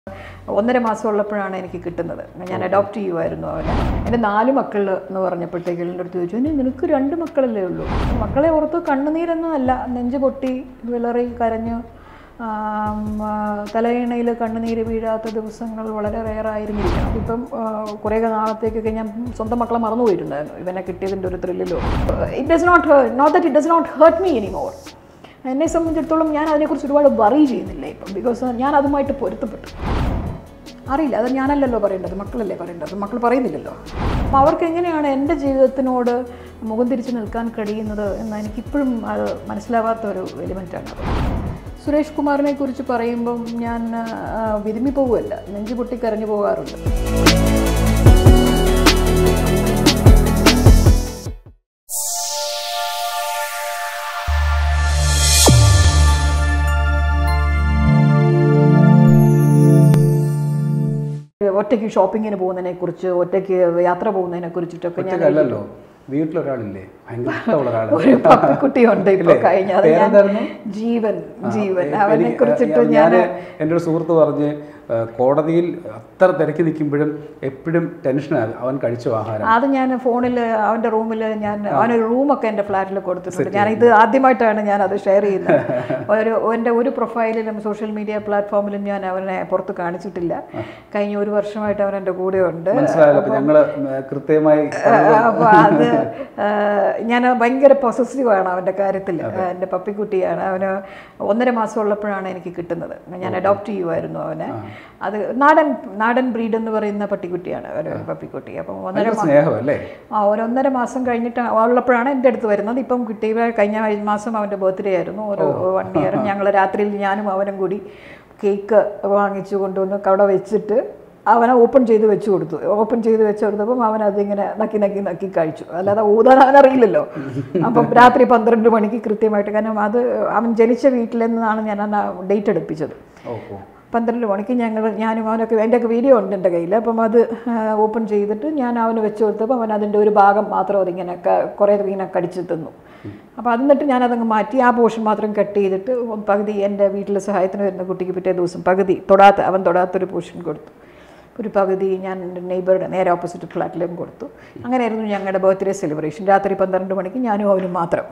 ഒന്നര മാസം ഉള്ളപ്പോഴാണ് എനിക്ക് കിട്ടുന്നത് ഞാൻ അഡോപ്റ്റ് ചെയ്യുമായിരുന്നു അവനെ എൻ്റെ നാല് മക്കൾ എന്ന് പറഞ്ഞപ്പോഴത്തേക്കും എൻ്റെ അടുത്ത് ചോദിച്ചു "ഇനി നിനക്ക് രണ്ട് മക്കളല്ലേ ഉള്ളൂ മക്കളെ ഓർത്ത് കണ്ണുനീരൊന്നും അല്ല നെഞ്ച് പൊട്ടി വിളറി കരഞ്ഞു തലയിണയിൽ കണ്ണുനീര് വീഴാത്ത ദിവസങ്ങൾ വളരെ റെയറായിരുന്നിരിക്കണം ഇപ്പം ആ, കുറേ നാളത്തേക്കൊക്കെ ഞാൻ സ്വന്തം മക്കളെ മറന്നുപോയിട്ടുണ്ടായിരുന്നു ഇവനെ കിട്ടിയതിൻ്റെ ഒരു ത്രില്ലിലോ it does not not that it does not hurt me anymore എന്നെ സംബന്ധിച്ചിടത്തോളം ഞാൻ അതിനെക്കുറിച്ച് ഒരുപാട് വറി ചെയ്യുന്നില്ല ഇപ്പം ബിക്കോസ് ഞാൻ അതുമായിട്ട് പൊരുത്തപ്പെട്ടു അറിയില്ല അത് ഞാനല്ലല്ലോ പറയേണ്ടത് മക്കളല്ലേ പറയേണ്ടത് മക്കൾ പറയുന്നില്ലല്ലോ അപ്പോൾ അവർക്ക് എങ്ങനെയാണ് എൻ്റെ ജീവിതത്തിനോട് മുഖം തിരിച്ച് നിൽക്കാൻ കഴിയുന്നത് എന്ന് എനിക്കിപ്പോഴും അത് മനസ്സിലാവാത്ത ഒരു എലിമെൻറ്റാണ് സുരേഷ് കുമാറിനെ കുറിച്ച് പറയുമ്പം ഞാൻ ആ, വിരുമ്പി പോകുമല്ല നെഞ്ചു പൊട്ടി കരഞ്ഞു പോകാറുണ്ട് ഒറ്റയ്ക്ക് ഷോപ്പിങ്ങിന് പോകുന്നതിനെ കുറിച്ച് ഒറ്റയ്ക്ക് യാത്ര പോകുന്നതിനെ കുറിച്ചിട്ടൊക്കെ ഞാൻ ഒറ്റക്കല്ലല്ലോ വീട്ടിലൊരാളില്ലേ ഭയങ്കര ഇഷ്ടമുള്ള ഒരാള് ഒരു പപ്പിക്കുട്ടിയുണ്ട് ഇപ്പൊ കഴിഞ്ഞ അത് ഞാൻ പേരെന്തായിരുന്നു? ജീവൻ ജീവൻ എ- അവനെ എനിക്ക് കുറിച്ചിട്ട് ഞാൻ ഞാൻ എൻ്റെ ഒരു സുഹൃത്ത് പറഞ്ഞ് ആ, കോടതിയിൽ അത്ര തിരക്കി നിൽക്കുമ്പോഴും എപ്പോഴും ടെൻഷനാകും അവൻ കഴിച്ചു ആഹാരം അത് ഞാൻ ഫോണിൽ അവൻ്റെ റൂമിൽ ഞാൻ അവനൊരു റൂമൊക്കെ എൻ്റെ ഫ്ലാറ്റിൽ കൊടുത്തിട്ടുണ്ട് ഞാൻ ഇത് ആദ്യമായിട്ടാണ് ഞാൻ അത് ഷെയർ ചെയ്യുന്നത് ഒരു എൻ്റെ ഒരു പ്രൊഫൈലിലും സോഷ്യൽ മീഡിയ പ്ലാറ്റ്ഫോമിലും ഞാൻ അവനെ പുറത്ത് കാണിച്ചിട്ടില്ല കഴിഞ്ഞ ഒരു വർഷമായിട്ട് അവൻ എൻ്റെ കൂടെ ഉണ്ട് മനസ്സിലായല്ലോ അപ്പൊ ഞങ്ങള് കൃത്യമായി അപ്പോൾ അത് ആ, ഞാൻ ഭയങ്കര പൊസസീവാണ് അവൻ്റെ കാര്യത്തിൽ എൻ്റെ പപ്പിക്കുട്ടിയാണ് അവന് ഒന്നര മാസം ഉള്ളപ്പോഴാണ് എനിക്ക് കിട്ടുന്നത് ഞാൻ അഡോപ്റ്റ് ചെയ്യുമായിരുന്നു അവനെ അത് നാടൻ നാടൻ ബ്രീഡ് എന്ന് പറയുന്ന പട്ടിക്കുട്ടിയാണ് ഒരു പപ്പിക്കുട്ടി അപ്പം ഒന്നര ഭയങ്കര സ്നേഹമല്ലേ ആ ഒരു ഒന്നര മാസം കഴിഞ്ഞിട്ട് ഉള്ളപ്പോഴാണ് എൻ്റെ അടുത്ത് വരുന്നത് ഇപ്പം കിട്ടിയ കഴിഞ്ഞ മാസം അവൻ്റെ ബർത്ത്ഡേ ആയിരുന്നു ഒരു വൺ ഇയർ ഞങ്ങൾ രാത്രിയിൽ ഞാനും അവനും കൂടി കേക്ക് വാങ്ങിച്ചു കൊണ്ടുവന്ന് അവിടെ വെച്ചിട്ട് അവനെ ഓപ്പൺ ചെയ്ത് വെച്ച് കൊടുത്തു ഓപ്പൺ ചെയ്ത് വെച്ച് കൊടുത്തപ്പം അവൻ അതിങ്ങനെ നക്കി നക്കി നക്കി കഴിച്ചു അല്ലാതെ ഊതാൻ അവനറിയില്ലല്ലോ അപ്പം രാത്രി പന്ത്രണ്ട് മണിക്ക് കൃത്യമായിട്ട് കാരണം അത് അവൻ ജനിച്ച വീട്ടിൽ നിന്നാണ് ഞാൻ ആ ഡേറ്റ് എടുപ്പിച്ചത് ഓ ഓ പന്ത്രണ്ട് മണിക്ക് ഞങ്ങൾ ഞാനും അവനൊക്കെ എൻ്റെയൊക്കെ വീഡിയോ ഉണ്ട് എൻ്റെ കയ്യിൽ അപ്പം അത് ഓപ്പൺ ചെയ്തിട്ട് ഞാൻ അവന് വെച്ച് കൊടുത്തപ്പോൾ അവൻ അതിൻ്റെ ഒരു ഭാഗം മാത്രം അതിങ്ങനെ ക- കുറേ ഇങ്ങനെ കടിച്ച് തിന്നു അപ്പോൾ എന്നിട്ട് ഞാനതങ്ങ് മാറ്റി ആ പോർഷൻ മാത്രം കട്ട് ചെയ്തിട്ട് പകുതി എൻ്റെ വീട്ടിൽ സഹായത്തിന് വരുന്ന കുട്ടിക്ക് പിറ്റേ ദിവസം പകുതി തൊടാത്ത അവൻ തൊടാത്തൊരു പോർഷൻ കൊടുത്തു ഒരു പകുതി ഞാൻ എൻ്റെ നെയ്ബറുടെ നേരെ ഓപ്പോസിറ്റ് ഫ്ലാറ്റിലും കൊടുത്തു അങ്ങനെയായിരുന്നു ഞങ്ങളുടെ ബർത്ത്ഡേ സെലിബ്രേഷൻ രാത്രി പന്ത്രണ്ട് മണിക്ക് ഞാനും അവനും മാത്രം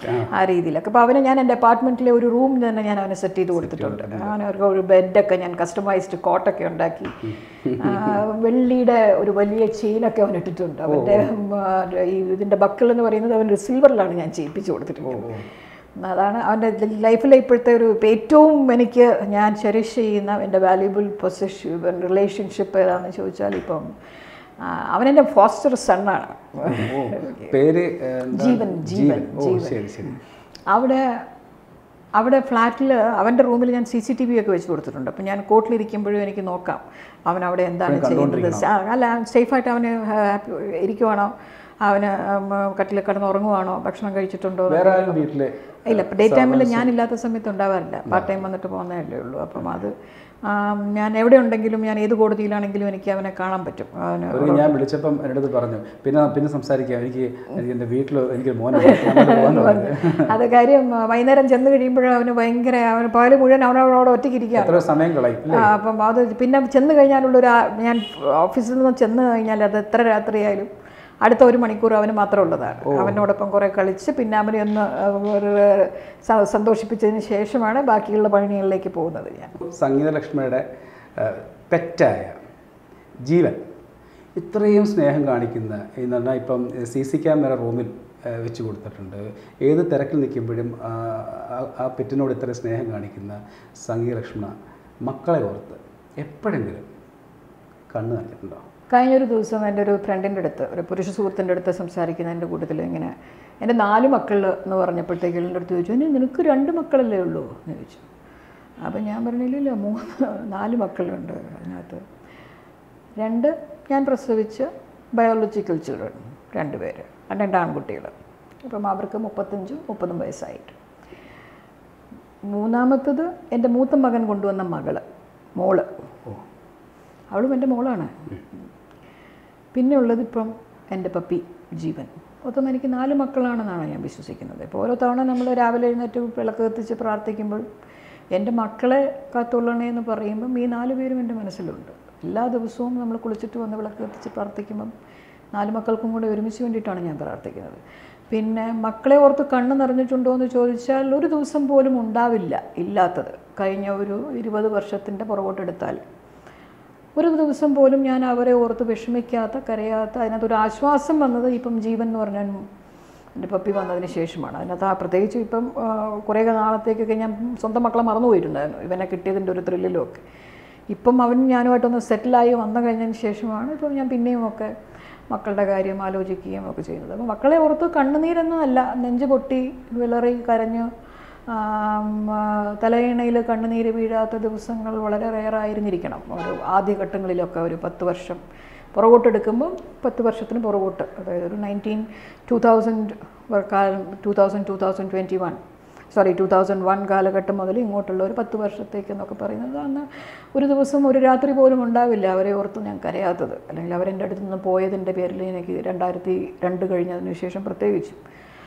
ആ രീതിയിലൊക്കെ അപ്പോൾ അവനെ ഞാൻ എൻ്റെ അപ്പാർട്ട്മെൻറ്റിലെ ഒരു റൂം തന്നെ ഞാൻ അവനെ സെറ്റ് ചെയ്ത് കൊടുത്തിട്ടുണ്ട് അവന് അവർക്ക് ഒരു ബെഡൊക്കെ ഞാൻ കസ്റ്റമൈസ്ഡ് കോട്ടൊക്കെ ഉണ്ടാക്കി ആ, വെള്ളിയുടെ ഒരു വലിയ ചെയിനൊക്കെ അവൻ ഇട്ടിട്ടുണ്ട് അവൻ്റെ ഉം, ആ, ഈ ഇതിൻ്റെ ബക്കിൾ എന്ന് പറയുന്നത് അവൻ്റെ സിൽവറിലാണ് ഞാൻ ചെയ്യിപ്പിച്ച് കൊടുത്തിട്ടുള്ളത് അതാണ് അവൻ്റെ ലൈഫിലെ ഇപ്പോഴത്തെ ഒരു ഏറ്റവും എനിക്ക് ഞാൻ ചെറിഷ് ചെയ്യുന്ന എൻ്റെ വാല്യുബിൾ പൊസിഷൻ റിലേഷൻഷിപ്പ് ഏതാണെന്ന് ചോദിച്ചാൽ ഇപ്പം ആ, അവനെൻ്റെ ഫോസ്റ്റർ സണ്ണാണ് ഓ പേര് ഏ, എന്താ? ജീവൻ, ജീവൻ, ഓ ശരി ശരി അവിടെ അവിടെ ഫ്ലാറ്റിൽ അവൻ്റെ റൂമിൽ ഞാൻ സി സി ടി വി ഒക്കെ വെച്ച് കൊടുത്തിട്ടുണ്ട് അപ്പം ഞാൻ കോർട്ടിലിരിക്കുമ്പോഴും എനിക്ക് നോക്കാം അവൻ അവിടെ എന്താണ് ചെയ്യുന്നത് സ- അല്ല സേഫായിട്ട് അവന് ഹാപ്പി ഇരിക്കുവാണോ അവന് കട്ടിൽ കിടന്ന് ഉറങ്ങുവാണോ ഭക്ഷണം കഴിച്ചിട്ടുണ്ടോ വേറെ ആരും വീട്ടില് ഇല്ല ഡേ ടൈമിൽ ഞാനില്ലാത്ത സമയത്ത് ഉണ്ടാവാറില്ല പാർട്ട് ടൈം വന്നിട്ട് പോകുന്നതല്ലേ ഉള്ളൂ അപ്പം അത് ആ, ഞാൻ എവിടെ ഉണ്ടെങ്കിലും ഞാൻ ഏത് കോടതിയിലാണെങ്കിലും എനിക്ക് അവനെ കാണാൻ പറ്റും അവന് ഒരു ഞാൻ വിളിച്ചപ്പം എൻ്റെ അടുത്ത് പറഞ്ഞു പിന്നെ പിന്നെ സംസാരിക്കാം എനിക്ക് എനിക്ക് എൻ്റെ വീട്ടിൽ എനിക്ക് മോനെ പോകാന്ന് പറഞ്ഞു അത് കാര്യം ആ, വൈകുന്നേരം ചെന്ന് കഴിയുമ്പോഴും അവന് ഭയങ്കര അവന് പകല് മുഴുവൻ അവനവിടെ ഒറ്റയ്ക്ക് ഇരിക്കുക എത്ര സമയം കളയും അല്ലേ ആ, അപ്പം അത് പിന്നെ ചെന്ന് കഴിഞ്ഞാലുള്ളൊരു ആ- ഞാൻ ഓഫീസിൽ നിന്ന് ചെന്ന് കഴിഞ്ഞാൽ അത് എത്ര രാത്രിയായാലും അടുത്ത ഒരു മണിക്കൂർ അവന് മാത്രം ഉള്ളതാണ് അവനോടൊപ്പം കുറേ കളിച്ച് പിന്നെ അവനെ ഒന്ന് ആ, ഒരു സ- സന്തോഷിപ്പിച്ചതിന് ശേഷമാണ് ബാക്കിയുള്ള പണികളിലേക്ക് പോകുന്നത് ഞാൻ സംഗീതലക്ഷ്മിയുടെ ആ, പെറ്റായ ജീവൻ ഇത്രയും സ്നേഹം കാണിക്കുന്ന എന്ന് പറഞ്ഞാൽ ഇപ്പം സി സി ക്യാമറ റൂമിൽ ആ, വെച്ച് കൊടുത്തിട്ടുണ്ട് ഏത് തിരക്കിൽ നിൽക്കുമ്പോഴും ആ, ആ- ആ പെറ്റിനോട് ഇത്ര സ്നേഹം കാണിക്കുന്ന സംഗീതലക്ഷ്മ മക്കളെ ഓർത്ത് എപ്പോഴെങ്കിലും കണ്ണ് നനഞ്ഞിട്ടുണ്ടോ കഴിഞ്ഞൊരു ദിവസം എൻ്റെ ഒരു ഫ്രണ്ടിൻ്റെ അടുത്ത് ഒരു പുരുഷ സുഹൃത്തിൻ്റെ അടുത്ത് സംസാരിക്കുന്നതിൻ്റെ കൂട്ടത്തിൽ ഇങ്ങനെ എൻ്റെ നാല് മക്കൾ എന്ന് പറഞ്ഞപ്പോഴത്തേക്കും എൻ്റെ അടുത്ത് ചോദിച്ചു "ഇനി നിനക്ക് രണ്ട് മക്കളല്ലേ ഉള്ളൂ എന്ന് ചോദിച്ചു അപ്പം ഞാൻ പറഞ്ഞില്ലല്ലോ മൂന്ന് നാല് മക്കളുണ്ട് അതിനകത്ത് രണ്ട് ഞാൻ പ്രസവിച്ച ബയോളജിക്കൽ ചിൽഡ്രൻ രണ്ട് പേര് രണ്ട് ആൺകുട്ടികൾ അപ്പം അവർക്ക് മുപ്പത്തഞ്ചും മുപ്പതും വയസ്സായിട്ട് മൂന്നാമത്തത് എൻ്റെ മൂത്ത മകൻ കൊണ്ടുവന്ന മകള് മോള് അവളും എൻ്റെ മോളാണ് പിന്നെ ഉള്ളത് ഇപ്പം എൻ്റെ പപ്പി ജീവൻ മൊത്തം എനിക്ക് നാല് മക്കളാണെന്നാണ് ഞാൻ വിശ്വസിക്കുന്നത് ഇപ്പോൾ ഓരോ തവണ നമ്മൾ രാവിലെ എഴുന്നേറ്റ് വിളക്ക് കത്തിച്ച് പ്രാർത്ഥിക്കുമ്പോൾ എൻ്റെ മക്കളെ കാത്തുള്ളണേ എന്ന് പറയുമ്പം ഈ നാല് പേരും എൻ്റെ മനസ്സിലുണ്ട് എല്ലാ ദിവസവും നമ്മൾ കുളിച്ചിട്ട് വന്ന് വിളക്ക് കത്തിച്ച് പ്രാർത്ഥിക്കുമ്പം നാല് മക്കൾക്കും കൂടെ ഒരുമിച്ച് വേണ്ടിയിട്ടാണ് ഞാൻ പ്രാർത്ഥിക്കുന്നത് പിന്നെ മക്കളെ ഓർത്ത് കണ്ണ് നിറഞ്ഞിട്ടുണ്ടോ എന്ന് ചോദിച്ചാൽ ഒരു ദിവസം പോലും ഉണ്ടാവില്ല ഇല്ലാത്തത് കഴിഞ്ഞ ഒരു ഇരുപത് വർഷത്തിൻ്റെ പുറകോട്ടെടുത്താൽ ഒരു ദിവസം പോലും ഞാൻ അവരെ ഓർത്ത് വിഷമിക്കാത്ത കരയാത്ത അതിനകത്തൊരു ആശ്വാസം വന്നത് ഇപ്പം ജീവൻ എന്ന് പറഞ്ഞാൽ എൻ്റെ പപ്പി വന്നതിന് ശേഷമാണ് അതിനകത്ത് ആ പ്രത്യേകിച്ച് ഇപ്പം ആ, കുറേ നാളത്തേക്കൊക്കെ ഞാൻ സ്വന്തം മക്കളെ മറന്നുപോയിട്ടുണ്ടായിരുന്നു ഇവനെ കിട്ടിയതിൻ്റെ ഒരു ത്രില്ലിലും ഒക്കെ ഇപ്പം അവൻ ഞാനുമായിട്ടൊന്ന് സെറ്റിലായി വന്നു കഴിഞ്ഞതിന് ശേഷമാണ് ഇപ്പം ഞാൻ പിന്നെയും ഒക്കെ മക്കളുടെ കാര്യം ആലോചിക്കുകയും ഒക്കെ ചെയ്യുന്നത് അപ്പോൾ മക്കളെ ഓർത്ത് കണ്ണുനീരൊന്നുമല്ല നെഞ്ച് പൊട്ടി വിളറി കരഞ്ഞ് തലയിണയിൽ കണ്ണുനീര് വീഴാത്ത ദിവസങ്ങൾ വളരെ റെയറായിരുന്നിരിക്കണം ഒരു ആദ്യഘട്ടങ്ങളിലൊക്കെ ഒരു പത്ത് വർഷം പുറകോട്ടെടുക്കുമ്പോൾ പത്ത് വർഷത്തിന് പുറകോട്ട് അതായത് ഒരു നയൻറ്റീൻ ടു തൗസൻഡ് കാലം two thousand two thousand twenty one sorry two thousand one കാലഘട്ടം മുതൽ ഇങ്ങോട്ടുള്ള ഒരു പത്ത് വർഷത്തേക്ക് എന്നൊക്കെ പറയുന്നത് അന്ന് ഒരു ദിവസം ഒരു രാത്രി പോലും ഉണ്ടാവില്ല അവരെ ഓർത്ത് ഞാൻ കരയാത്തത് അല്ലെങ്കിൽ അവരെൻ്റെ അടുത്ത് നിന്ന് പോയതിൻ്റെ പേരിൽ എനിക്ക് രണ്ടായിരത്തി രണ്ട് കഴിഞ്ഞതിന് ശേഷം പ്രത്യേകിച്ചും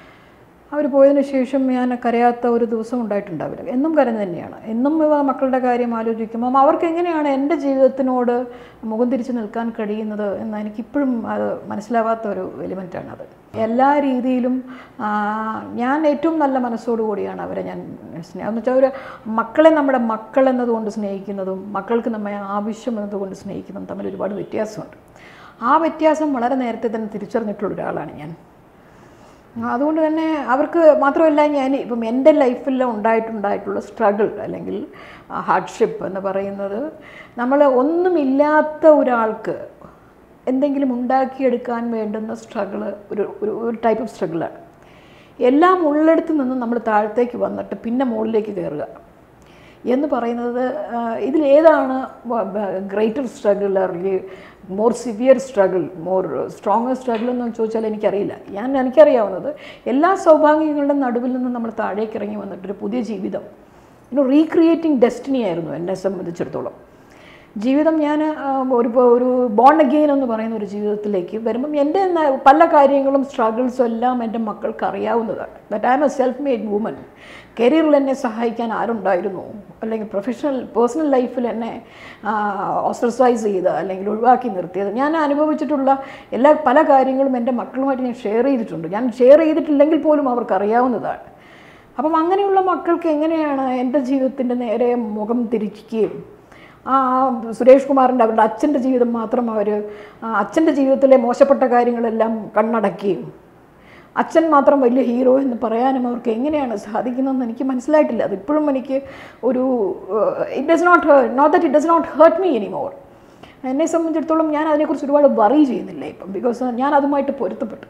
അവർ പോയതിന് ശേഷം ഞാൻ കരയാത്ത ഒരു ദിവസം ഉണ്ടായിട്ടുണ്ടാവില്ല എന്നും കരഞ്ഞു തന്നെയാണ് എന്നും ഇവ മക്കളുടെ കാര്യം ആലോചിക്കുമ്പം അവർക്ക് എങ്ങനെയാണ് എൻ്റെ ജീവിതത്തിനോട് മുഖം തിരിച്ച് നിൽക്കാൻ കഴിയുന്നത് എന്ന് എനിക്കിപ്പോഴും അത് മനസ്സിലാവാത്ത ഒരു എലിമെൻ്റാണ് അത് എല്ലാ രീതിയിലും ആ, ഞാൻ ഏറ്റവും നല്ല മനസ്സോടുകൂടിയാണ് അവരെ ഞാൻ സ്നേഹം എന്ന് വെച്ചാൽ ഒരു മക്കളെ നമ്മുടെ മക്കൾ എന്നതുകൊണ്ട് സ്നേഹിക്കുന്നതും മക്കൾക്ക് നമ്മെ ആവശ്യം എന്നതുകൊണ്ട് സ്നേഹിക്കുന്നതും തമ്മിൽ ഒരുപാട് വ്യത്യാസമുണ്ട് ആ വ്യത്യാസം വളരെ നേരത്തെ തന്നെ തിരിച്ചറിഞ്ഞിട്ടുള്ള ഒരാളാണ് ഞാൻ അതുകൊണ്ട് തന്നെ അവർക്ക് മാത്രമല്ല ഞാൻ ഇപ്പം എൻ്റെ ലൈഫിൽ ഉണ്ടായിട്ടുണ്ടായിട്ടുള്ള സ്ട്രഗിൾ അല്ലെങ്കിൽ ഹാർഡ്ഷിപ്പ് എന്ന് പറയുന്നത് നമ്മൾ ഒന്നുമില്ലാത്ത ഒരാൾക്ക് എന്തെങ്കിലും ഉണ്ടാക്കിയെടുക്കാൻ വേണ്ടുന്ന സ്ട്രഗിൾ ഒരു ഒരു ഒരു ടൈപ്പ് ഓഫ് സ്ട്രഗിളാണ് എല്ലാം ഉള്ളിടത്ത് നിന്ന് നമ്മൾ താഴത്തേക്ക് വന്നിട്ട് പിന്നെ മുകളിലേക്ക് കയറുക എന്ന് പറയുന്നത് ആ, ഇതിലേതാണ് ഗ്രേറ്റർ സ്ട്രഗിൾ അല്ലെങ്കിൽ more severe struggle more stronger struggle എന്ന് ചോദിച്ചാൽ എനിക്കറിയില്ല ഞാൻ എനിക്കറിയാവുന്നത് എല്ലാ സൗഭാഗ്യങ്ങളുടെ നടുവിൽ നിന്ന് നമ്മൾ താഴേക്ക് ഇറങ്ങി വന്നിട്ടൊരു പുതിയ ജീവിതം ഇನ್ನು റീക്രിയേറ്റിംഗ് ഡെസ്റ്റിനി ആയിരുന്നു എന്നെ സംബന്ധിച്ചിടത്തോളം ജീവിതം ഞാൻ ആ, ഒരു ഒരു ബോൺ അഗെയിൻ എന്ന് പറയുന്ന ഒരു ജീവിതത്തിലേക്ക് വരുമ്പം എൻ്റെ ന- പല കാര്യങ്ങളും സ്ട്രഗിൾസും എല്ലാം എൻ്റെ മക്കൾക്ക് അറിയാവുന്നതാണ് that I'm a self made woman കരിയറിൽ എന്നെ സഹായിക്കാൻ ആരുണ്ടായിരുന്നു അല്ലെങ്കിൽ പ്രൊഫഷണൽ പേഴ്സണൽ ലൈഫിൽ എന്നെ ഓസ്ട്രസൈസ് ചെയ്ത് അല്ലെങ്കിൽ ഒഴിവാക്കി നിർത്തിയത് ഞാൻ അനുഭവിച്ചിട്ടുള്ള എല്ലാ പല കാര്യങ്ങളും എൻ്റെ മക്കളുമായിട്ട് ഞാൻ ഷെയർ ചെയ്തിട്ടുണ്ട് ഞാൻ ഷെയർ ചെയ്തിട്ടില്ലെങ്കിൽ പോലും അവർക്ക് അറിയാവുന്നതാണ് അപ്പം അങ്ങനെയുള്ള മക്കൾക്ക് എങ്ങനെയാണ് എൻ്റെ ജീവിതത്തിൻ്റെ നേരെ മുഖം തിരിക്കുകയും ആ സുരേഷ് കുമാറിൻ്റെ അവരുടെ അച്ഛൻ്റെ ജീവിതം മാത്രം അവർ അച്ഛൻ്റെ ജീവിതത്തിലെ മോശപ്പെട്ട കാര്യങ്ങളെല്ലാം കണ്ണടക്കുകയും അച്ഛൻ മാത്രം വലിയ ഹീറോ എന്ന് പറയാനും അവർക്ക് എങ്ങനെയാണ് സാധിക്കുന്നതെന്ന് എനിക്ക് മനസ്സിലായിട്ടില്ല അതിപ്പോഴും എനിക്ക് ഒരു it does not not that it does not hurt me anymore എന്നെ സംബന്ധിച്ചിടത്തോളം ഞാൻ അതിനെക്കുറിച്ച് ഒരുപാട് വറി ചെയ്യുന്നില്ല ഇപ്പം ബിക്കോസ് ഞാൻ അതുമായിട്ട് പൊരുത്തപ്പെട്ടു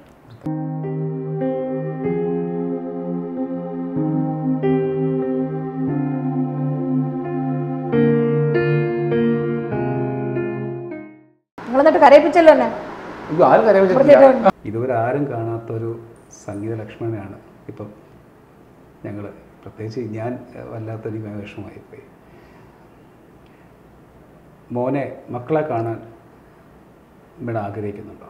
നിങ്ങൾ എന്നിട്ട് കരയിപ്പിച്ചല്ലോ എന്നെ അയ്യോ ആരും കരവിച്ചിട്ടില്ല ഇതുവരെ ആരും കാണാത്ത ഒരു സംഗീത ലക്ഷ്മണനാണ് ഇപ്പം ഞങ്ങൾ പ്രത്യേകിച്ച് ഞാൻ ഏഹ്, വല്ലാത്തൊരു വിഷമമായിപ്പോയി മോനെ മക്കളെ കാണാൻ ഇവിടെ ആഗ്രഹിക്കുന്നുണ്ടോ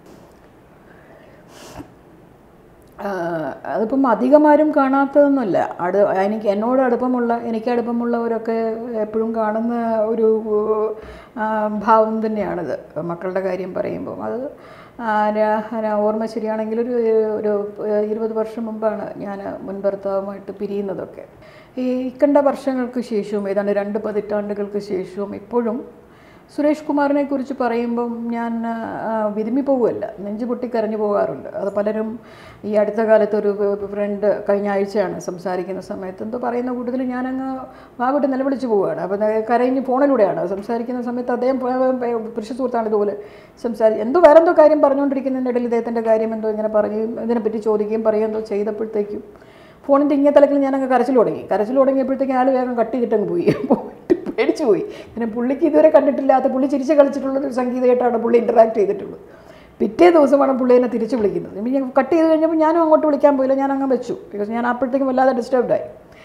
ആഹ് അതിപ്പം അധികമാരും കാണാത്തതൊന്നുമല്ല അടു എനിക്ക് എന്നോട് അടുപ്പമുള്ള എനിക്ക് അടുപ്പമുള്ളവരൊക്കെ എപ്പോഴും കാണുന്ന ഒരു ആഹ് ഭാവം തന്നെയാണിത് മക്കളുടെ കാര്യം പറയുമ്പോൾ അത് ആഹ് ഞാ- ഞാൻ ഓർമ്മ ശരിയാണെങ്കിൽ ഒരു ഒരു ഇരുപത് വർഷം മുമ്പാണ് ഞാൻ മുൻ ഭർത്താവുമായിട്ട് പിരിയുന്നതൊക്കെ ഈ ഇക്കണ്ട വർഷങ്ങൾക്ക് ശേഷവും ഏതാണ്ട് രണ്ട് പതിറ്റാണ്ടുകൾക്ക് ശേഷവും ഇപ്പോഴും സുരേഷ് കുമാറിനെ കുറിച്ച് പറയുമ്പം ഞാൻ ആ, വിരുമ്പി പോകുമല്ല നെഞ്ചു പൊട്ടി കരഞ്ഞു പോകാറുണ്ട് അത് പലരും ഈ അടുത്ത കാലത്ത് ഒരു ഫ്രണ്ട് കഴിഞ്ഞ ആഴ്ചയാണ് സംസാരിക്കുന്ന സമയത്ത് എന്തോ പറയുന്ന കൂട്ടത്തിൽ ഞാനങ്ങ് വാഗോട്ട് നിലവിളിച്ച് പോവുകയാണ് അപ്പോൾ ദേ കരഞ്ഞ് ഫോണിലൂടെയാണ് സംസാരിക്കുന്ന സമയത്ത് അദ്ദേഹം പ- പ- പുരുഷ സുഹൃത്താണ് ഇതുപോലെ സംസാരി എന്തോ വേറെ എന്തോ കാര്യം പറഞ്ഞുകൊണ്ടിരിക്കുന്നതിൻ്റെ ഇടയിൽ ഇദ്ദേഹത്തിൻ്റെ കാര്യം എന്തോ ഇങ്ങനെ പറയുകയും ഇതിനെപ്പറ്റി ചോദിക്കുകയും പറയുകയും എന്തോ ചെയ്തപ്പോഴത്തേക്കും ഫോണിൻ്റെ ഇങ്ങേ തലക്കിൽ ഞാനങ്ങ് കരച്ചിൽ തുടങ്ങി കരച്ചിൽ തുടങ്ങിയപ്പോഴത്തേക്കും ആൾ വേഗം കട്ട് ചെയ്തിട്ടങ്ങ് പോയി പോയിട്ട് പേടിച്ചു പോയി പിന്നെ പുള്ളിക്ക് ഇതുവരെ കണ്ടിട്ടില്ലാത്ത പുള്ളി ചിരിച്ച് കളിച്ചിട്ടുള്ളൊരു സംഗീതമായിട്ടാണ് പുള്ളി ഇൻറ്ററാക്ട് ചെയ്തിട്ടുള്ളത് പിറ്റേ ദിവസമാണ് പുള്ളി എന്നെ തിരിച്ച് വിളിക്കുന്നത് ഇനി ഞാൻ കട്ട് ചെയ്ത് കഴിഞ്ഞപ്പോൾ ഞാനും അങ്ങോട്ട് വിളിക്കാൻ പോയില്ല ഞാൻ അങ്ങ് വെച്ചു ബിക്കോസ് ഞാൻ അപ്പോഴത്തേക്കും വല്ലാതെ ഡിസ്റ്റർബ്ഡായി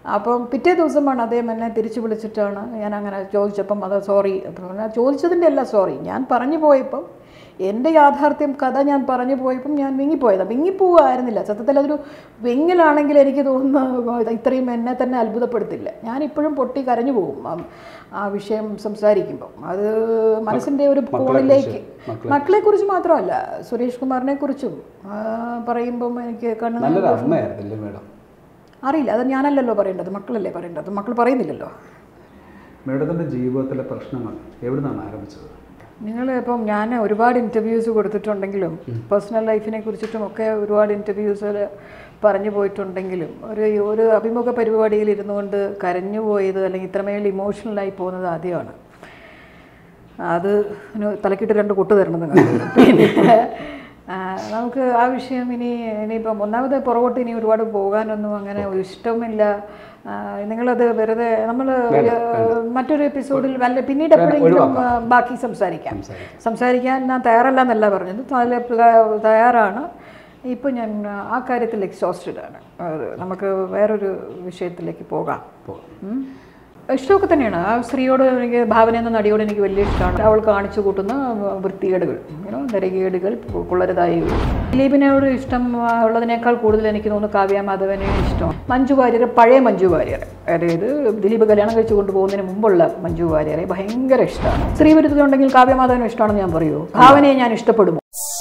അപ്പം പിറ്റേ ദിവസമാണ് അദ്ദേഹം എന്നെ തിരിച്ചു വിളിച്ചിട്ടാണ് ഞാൻ അങ്ങനെ ചോദിച്ചപ്പം അത് സോറി ചോദിച്ചതിൻ്റെ അല്ല സോറി ഞാൻ പറഞ്ഞു പോയപ്പം എൻ്റെ യാഥാർത്ഥ്യം കഥ ഞാൻ പറഞ്ഞു പോയപ്പം ഞാൻ വിങ്ങിപ്പോയതാണ് വിങ്ങിപ്പോവായിരുന്നില്ല സത്യത്തിൽ അതൊരു വെങ്ങിലാണെങ്കിൽ എനിക്ക് തോന്നുന്നു ഇത്രയും എന്നെ തന്നെ അത്ഭുതപ്പെടുത്തില്ല ഞാൻ ഇപ്പോഴും പൊട്ടി കരഞ്ഞു പോകും ആ- ആ വിഷയം സംസാരിക്കുമ്പം അത് മനസ്സിൻ്റെ ഒരു കോണിലേക്ക് മക്കളെ കുറിച്ച് മാത്രമല്ല സുരേഷ് കുമാറിനെ കുറിച്ചും പറയുമ്പം എനിക്ക് കണ്ണു നല്ലൊരു അമ്മയായിരുന്നില്ലേ മേഡം അറിയില്ല അത് ഞാനല്ലല്ലോ പറയേണ്ടത് മക്കളല്ലേ പറയേണ്ടത് മക്കൾ പറയുന്നില്ലല്ലോ മേഡത്തിൻ്റെ ജീവിതത്തിലെ പ്രശ്നങ്ങൾ എവിടെ നിന്നാണ് ആരംഭിച്ചത് നിങ്ങൾ ഇപ്പം ഞാൻ ഒരുപാട് ഇൻ്റർവ്യൂസ് കൊടുത്തിട്ടുണ്ടെങ്കിലും പേഴ്സണൽ ലൈഫിനെ കുറിച്ചിട്ടും ഒക്കെ ഒരുപാട് ഇൻ്റർവ്യൂസിൽ പറഞ്ഞു പോയിട്ടുണ്ടെങ്കിലും ഒരു ഒരു അഭിമുഖ പരിപാടിയിൽ ഇരുന്നുകൊണ്ട് കരഞ്ഞു പോയത് അല്ലെങ്കിൽ ഇത്രമേൽ ഇമോഷണലായി പോകുന്നത് ആദ്യമാണ് അത് ഒരു തലക്കിട്ട് രണ്ട് കൊട്ട് തരണം നിങ്ങൾ പിന്നെ ആ, നമുക്ക് ആ വിഷയം ഇനി ഇനിയിപ്പം ഒന്നാമത് പുറകോട്ട് ഇനി ഒരുപാട് പോകാനൊന്നും അങ്ങനെ ഒരു ഇഷ്ടമില്ല ആ, നിങ്ങളത് വെറുതെ നമ്മൾ മറ്റൊരു എപ്പിസോഡിൽ വല്ല പിന്നീട് എപ്പോഴെങ്കിലും ആ, ബാക്കി സംസാരിക്കാം സംസാരിക്കാൻ ഞാൻ തയ്യാറല്ല എന്നല്ല പറഞ്ഞത് തല- തയ്യാറാണ് ഇപ്പോൾ ഞാൻ ആ കാര്യത്തിൽ എക്സോസ്റ്റഡ് ആണ് അത് നമുക്ക് വേറൊരു വിഷയത്തിലേക്ക് പോകാം ഉം. ഇഷ്ടമൊക്കെ തന്നെയാണ് ആ സ്ത്രീയോട് എനിക്ക് ഭാവന എന്ന നടിയോട് എനിക്ക് വലിയ ഇഷ്ടമാണ് അവൾ കാണിച്ചു കൂട്ടുന്ന വൃത്തികേടുകൾ യൂണോ നരകേടുകൾ കുള്ളരുതായികൾ ദിലീപിനോട് ഇഷ്ടം ആ, ഉള്ളതിനേക്കാൾ കൂടുതൽ എനിക്ക് തോന്നുന്നു കാവ്യ മാധവനെ ഇഷ്ടം മഞ്ജു വാര്യർ പഴയ മഞ്ജു വാര്യർ അതായത് ദിലീപ് കല്യാണം കഴിച്ചു കൊണ്ടുപോകുന്നതിന് മുമ്പുള്ള മഞ്ജു വാര്യരെ ഭയങ്കര ഇഷ്ടമാണ് സ്ത്രീ വിരുദ്ധത ഉണ്ടെങ്കിൽ കാവ്യ മാധവനും ഇഷ്ടമാണെന്ന് ഞാൻ പറയൂ ഭാവനയെ ഞാൻ ഇഷ്ടപ്പെടുമോ